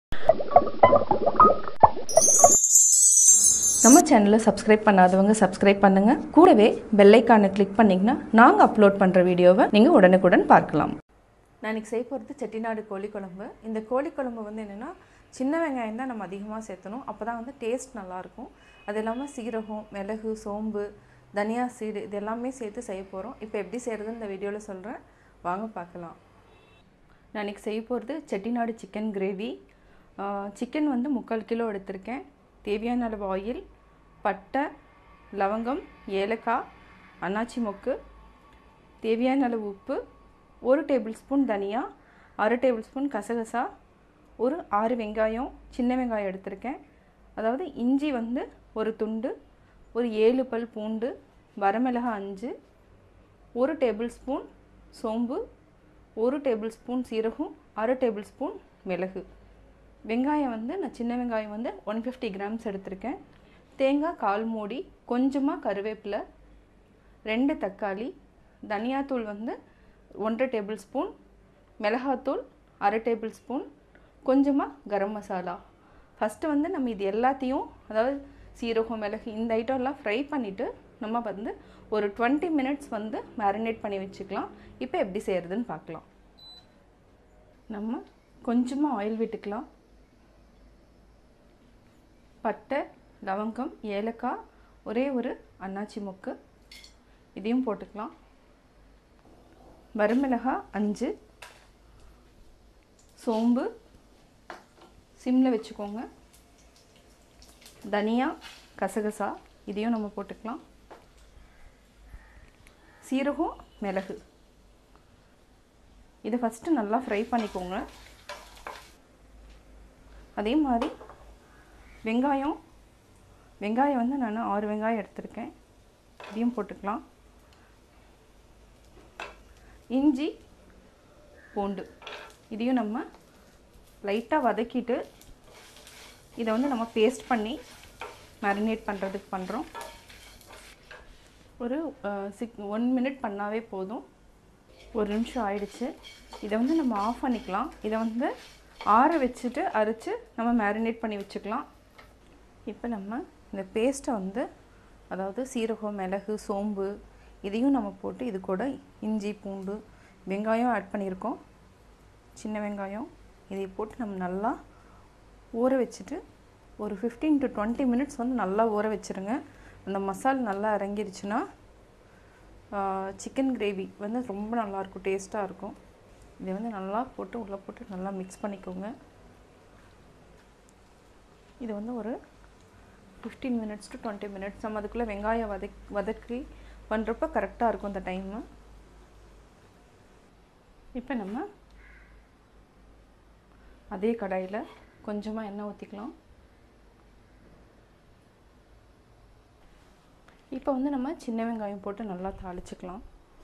நம்ம சேனலை சப்ஸ்கிரைப் பண்ணாதவங்க சப்ஸ்கிரைப் பண்ணுங்க கூடவே பெல்லைக்கானை கிளிக் பண்ணிங்கன்னா நாங்கள் அப்லோட் பண்ணுற வீடியோவை நீங்கள் உடனுக்குடன் பார்க்கலாம் நான் இன்னைக்கு செய்ய போகிறது செட்டிநாடு கோழி குழம்பு இந்த கோழி குழம்பு வந்து என்னென்னா சின்ன வெங்காயம் தான் நம்ம அதிகமாக சேர்த்தணும் அப்போ தான் வந்து டேஸ்ட் நல்லாயிருக்கும் அது இல்லாமல் சீரகம் மிளகு சோம்பு தனியா சீடு இது எல்லாமே சேர்த்து செய்ய போகிறோம் இப்போ எப்படி செய்கிறதுன்னு இந்த வீடியோவில் சொல்கிறேன் வாங்க பார்க்கலாம் நான் இன்றைக்கி செய்ய போகிறது செட்டிநாடு சிக்கன் கிரேவி சிக்கன் வந்து முக்கால் கிலோ எடுத்திருக்கேன் தேவையான அளவு ஆயில் பட்டை லவங்கம் ஏலக்காய் அன்னாச்சி மொக்கு தேவையான அளவு உப்பு ஒரு டேபிள் ஸ்பூன் தனியா அரை டேபிள் ஸ்பூன் கசகசா ஒரு ஆறு வெங்காயம் சின்ன வெங்காயம் எடுத்திருக்கேன் அதாவது இஞ்சி வந்து ஒரு துண்டு ஒரு ஏழு பல் பூண்டு வரமிளகாய் அஞ்சு ஒரு டேபிள் ஸ்பூன் சோம்பு ஒரு டேபிள் ஸ்பூன் சீரகம் அரை டேபிள் ஸ்பூன் மிளகு வெங்காயம் வந்து நான் சின்ன வெங்காயம் வந்து ஒன் ஃபிஃப்டி கிராம்ஸ் எடுத்திருக்கேன் தேங்காய் கால் மூடி கொஞ்சமாக கருவேப்பிலை ரெண்டு தக்காளி தனியாத்தூள் வந்து ஒன்றரை டேபிள் ஸ்பூன் மிளகாத்தூள் அரை டேபிள் ஸ்பூன் கொஞ்சமாக கரம் மசாலா ஃபஸ்ட்டு வந்து நம்ம இது எல்லாத்தையும் அதாவது சீரகம் மிளகு இந்த ஐட்டம்லாம் ஃப்ரை பண்ணிவிட்டு நம்ம வந்து ஒரு டுவெண்ட்டி மினிட்ஸ் வந்து மேரினேட் பண்ணி வச்சுக்கலாம் இப்போ எப்படி செய்கிறதுன்னு பார்க்கலாம் நம்ம கொஞ்சமாக ஆயில் விட்டுக்கலாம் பட்டை லவங்கம் ஏலக்காய் ஒரே ஒரு அன்னாச்சி மொக்கு இதையும் போட்டுக்கலாம் வரமிளகாய் அஞ்சு சோம்பு சிம்மில் வச்சுக்கோங்க தனியா கசகசா இதையும் நம்ம போட்டுக்கலாம் சீரகம் மிளகு இதை ஃபஸ்ட்டு நல்லா ஃப்ரை பண்ணிக்கோங்க அதே மாதிரி வெங்காயம் வெங்காயம் வந்து நான் ஆறு வெங்காயம் எடுத்திருக்கேன் இதையும் போட்டுக்கலாம் இஞ்சி பூண்டு இதையும் நம்ம லைட்டாக வதக்கிட்டு இதை வந்து நம்ம பேஸ்ட் பண்ணி மேரினேட் பண்ணுறதுக்கு பண்ணுறோம் ஒரு சிக் ஒன் மினிட் பண்ணாவே போதும் ஒரு நிமிஷம் ஆயிடுச்சு இதை வந்து நம்ம ஆஃப் பண்ணிக்கலாம் இதை வந்து ஆற வச்சுட்டு அரைச்சி நம்ம மேரினேட் பண்ணி வச்சுக்கலாம் இப்போ நம்ம இந்த பேஸ்ட்டை வந்து அதாவது சீரகம் மிளகு சோம்பு இதையும் நம்ம போட்டு இது கூட இஞ்சி பூண்டு வெங்காயம் ஆட் பண்ணியிருக்கோம் சின்ன வெங்காயம் இதை போட்டு நம்ம நல்லா ஊற வச்சுட்டு ஒரு ஃபிஃப்டீன் டு டுவெண்ட்டி மினிட்ஸ் வந்து நல்லா ஊற வச்சுருங்க அந்த மசாலா நல்லா இறங்கிருச்சுன்னா சிக்கன் கிரேவி வந்து ரொம்ப நல்லாயிருக்கும் டேஸ்ட்டாக இருக்கும் இதை வந்து நல்லா போட்டு உள்ளே போட்டு நல்லா மிக்ஸ் பண்ணிக்கோங்க இது வந்து ஒரு fifteen minutes to twenty minutes நம்ம அதுக்குள்ளே வெங்காயம் வதக் வதக்கி பண்ணுறப்ப கரெக்டாக இருக்கும் அந்த டைமு இப்போ நம்ம அதே கடாயில் கொஞ்சமாக எண்ணெய் ஊற்றிக்கலாம் இப்போ வந்து நம்ம சின்ன வெங்காயம் போட்டு நல்லா தாளிச்சுக்கலாம்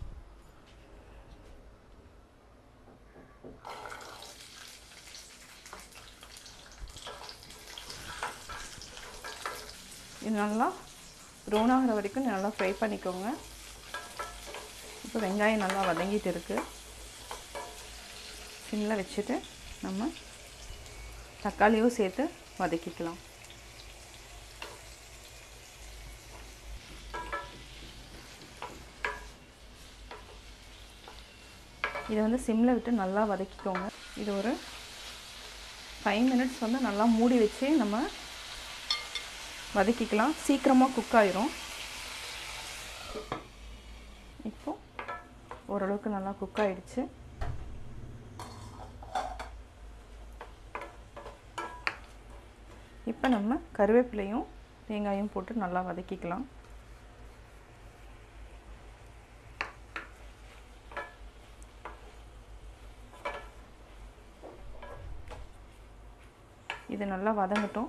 இது நல்லா ப்ரௌன் ஆகிற வரைக்கும் நல்லா ஃப்ரை பண்ணிக்கோங்க இப்போ வெங்காயம் நல்லா வதங்கிட்டு இருக்குது சிம்மில் வச்சுட்டு நம்ம தக்காளியும் சேர்த்து வதக்கிக்கலாம் இதை வந்து சிம்மில் விட்டு நல்லா வதக்கிக்கோங்க இது ஒரு ஃபைவ் மினிட்ஸ் வந்து நல்லா மூடி வச்சு நம்ம வதக்கிக்கலாம் சீக்கிரமாக குக் ஆயிரும் இப்போ ஓரளவுக்கு நல்லா குக் ஆயிடுச்சு இப்போ நம்ம கருவேப்பிலையும் தேங்காயும் போட்டு நல்லா வதக்கிக்கலாம் இது நல்லா வதங்கட்டும்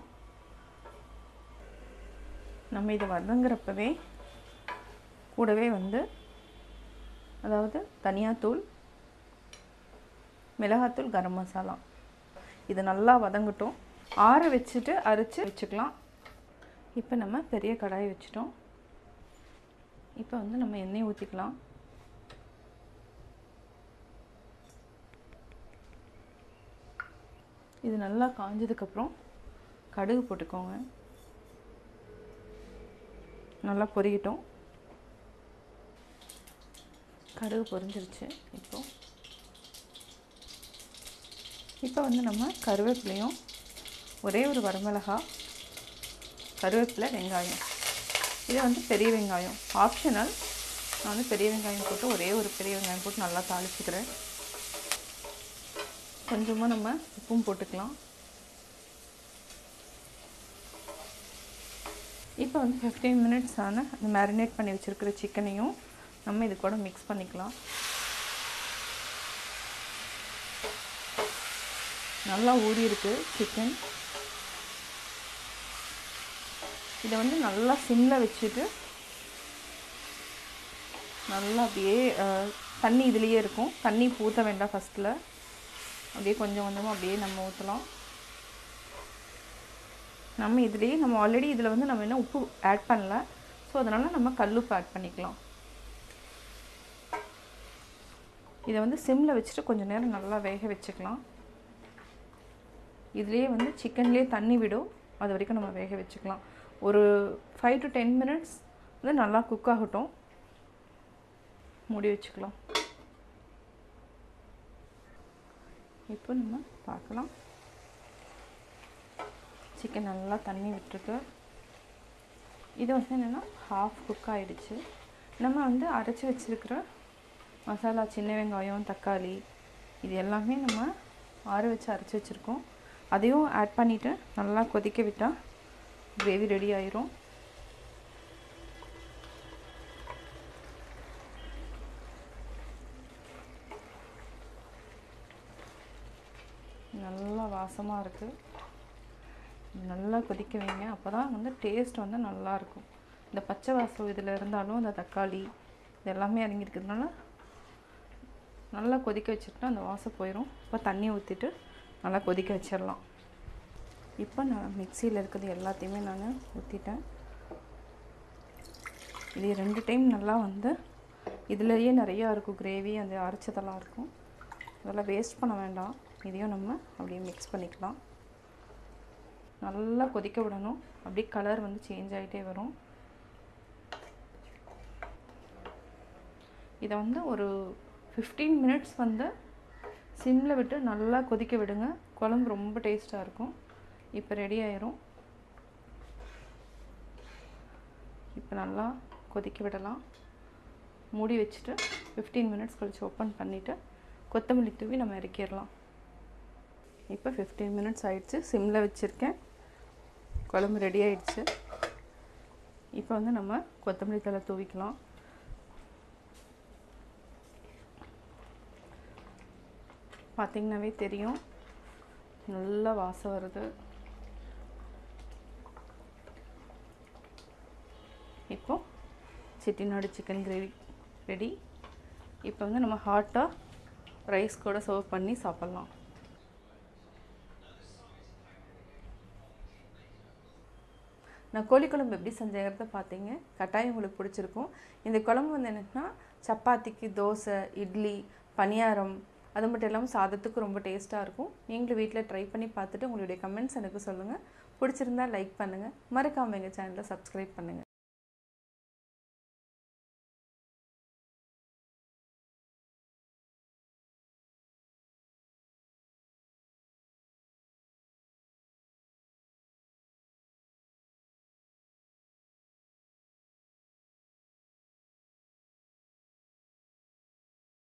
நம்ம இது வதங்குறப்பவே கூடவே வந்து அதாவது தனியாத்தூள் மிளகாத்தூள் கரம் மசாலா இது நல்லா வதங்கட்டும் ஆற வச்சுட்டு அரைச்சி வச்சுக்கலாம் இப்போ நம்ம பெரிய கடாய் வச்சிட்டோம் இப்போ வந்து நம்ம எண்ணெய் ஊற்றிக்கலாம் இது நல்லா காஞ்சதுக்கப்புறம் கடுகு போட்டுக்கோங்க நல்லா பொரியட்டும் கடுகு பொரிஞ்சிருச்சு இப்போ இப்போ வந்து நம்ம கருவேப்பிலையும் ஒரே ஒரு வரமிளகா கருவேப்பிலை வெங்காயம் இது வந்து பெரிய வெங்காயம் ஆப்ஷனல் நான் வந்து பெரிய வெங்காயம் போட்டு ஒரே ஒரு பெரிய வெங்காயம் போட்டு நல்லா தாளிச்சுக்கிறேன் கொஞ்சமாக நம்ம உப்பும் போட்டுக்கலாம் இப்போ வந்து ஃபிஃப்டீன் மினிட்ஸ் ஆன அந்த மேரினேட் பண்ணி வச்சுருக்கிற சிக்கனையும் நம்ம இது கூட மிக்ஸ் பண்ணிக்கலாம் நல்லா ஊறி இருக்கு சிக்கன் இதை வந்து நல்லா சிம்மில் வச்சுட்டு நல்லா அப்படியே தண்ணி இதுலேயே இருக்கும் தண்ணி ஊற்ற வேண்டாம் ஃபஸ்ட்டில் அப்படியே கொஞ்சம் கொஞ்சமாக அப்படியே நம்ம ஊற்றலாம் நம்ம இதுலேயே நம்ம ஆல்ரெடி இதில் வந்து நம்ம என்ன உப்பு ஆட் பண்ணல ஸோ அதனால் நம்ம கல்லுப்பு ஆட் பண்ணிக்கலாம் இதை வந்து சிம்மில் வச்சுட்டு கொஞ்சம் நேரம் நல்லா வேக வச்சுக்கலாம் இதுலேயே வந்து சிக்கன்லேயே தண்ணி விடும் அது வரைக்கும் நம்ம வேக வச்சுக்கலாம் ஒரு ஃபைவ் டு டென் மினிட்ஸ் வந்து நல்லா குக் ஆகட்டும் மூடி வச்சுக்கலாம் இப்போ நம்ம பார்க்கலாம் சிக்கன் நல்லா தண்ணி விட்டுருக்கு இது வந்து என்னென்னா ஹாஃப் குக் ஆகிடுச்சு நம்ம வந்து அரைச்சி வச்சுருக்கிற மசாலா சின்ன வெங்காயம் தக்காளி இது எல்லாமே நம்ம ஆற வச்சு அரைச்சி வச்சுருக்கோம் அதையும் ஆட் பண்ணிவிட்டு நல்லா கொதிக்க விட்டால் கிரேவி ரெடி ஆயிரும் நல்லா வாசமாக இருக்குது நல்லா கொதிக்க வைங்க அப்போ தான் வந்து டேஸ்ட் வந்து நல்லாயிருக்கும் இந்த பச்சை வாசம் இதில் இருந்தாலும் இந்த தக்காளி இது எல்லாமே இறங்கியிருக்கிறதுனால நல்லா கொதிக்க வச்சுட்டா அந்த வாசம் போயிடும் இப்போ தண்ணி ஊற்றிட்டு நல்லா கொதிக்க வச்சிடலாம் இப்போ நான் மிக்சியில் இருக்கிறது எல்லாத்தையுமே நான் ஊற்றிட்டேன் இது ரெண்டு டைம் நல்லா வந்து இதுலேயே நிறையா இருக்கும் கிரேவி அந்த அரைச்சதெல்லாம் இருக்கும் அதெல்லாம் வேஸ்ட் பண்ண வேண்டாம் இதையும் நம்ம அப்படியே மிக்ஸ் பண்ணிக்கலாம் நல்லா கொதிக்க விடணும் அப்படியே கலர் வந்து சேஞ்ச் ஆகிட்டே வரும் இதை வந்து ஒரு ஃபிஃப்டீன் மினிட்ஸ் வந்து சிம்மில் விட்டு நல்லா கொதிக்க விடுங்க குழம்பு ரொம்ப டேஸ்ட்டாக இருக்கும் இப்போ ரெடி ஆயிரும் இப்போ நல்லா கொதிக்க விடலாம் மூடி வச்சுட்டு ஃபிஃப்டீன் மினிட்ஸ் கழித்து ஓப்பன் பண்ணிவிட்டு கொத்தமல்லி தூவி நம்ம இறக்கிடலாம் இப்போ ஃபிஃப்டீன் மினிட்ஸ் ஆயிடுச்சு சிம்மில் வச்சுருக்கேன் குழம்பு ரெடி ஆயிடுச்சு இப்போ வந்து நம்ம கொத்தமல்லி தலை தூவிக்கலாம் பார்த்திங்கனாவே தெரியும் நல்லா வாசம் வருது இப்போ செட்டிநாடு சிக்கன் கிரேவி ரெடி இப்போ வந்து நம்ம ஹாட்டாக ரைஸ் கூட சர்வ் பண்ணி சாப்பிட்லாம் நான் கோழி குழம்பு எப்படி செஞ்சேங்கிறத பார்த்தீங்க கட்டாயம் உங்களுக்கு பிடிச்சிருக்கும் இந்த குழம்பு வந்து என்னென்னா சப்பாத்திக்கு தோசை இட்லி பணியாரம் அது மட்டும் இல்லாமல் சாதத்துக்கு ரொம்ப டேஸ்ட்டாக இருக்கும் நீங்களும் வீட்டில் ட்ரை பண்ணி பார்த்துட்டு உங்களுடைய கமெண்ட்ஸ் எனக்கு சொல்லுங்கள் பிடிச்சிருந்தா லைக் பண்ணுங்கள் மறக்காமல் எங்கள் சேனலை சப்ஸ்கிரைப் பண்ணுங்கள்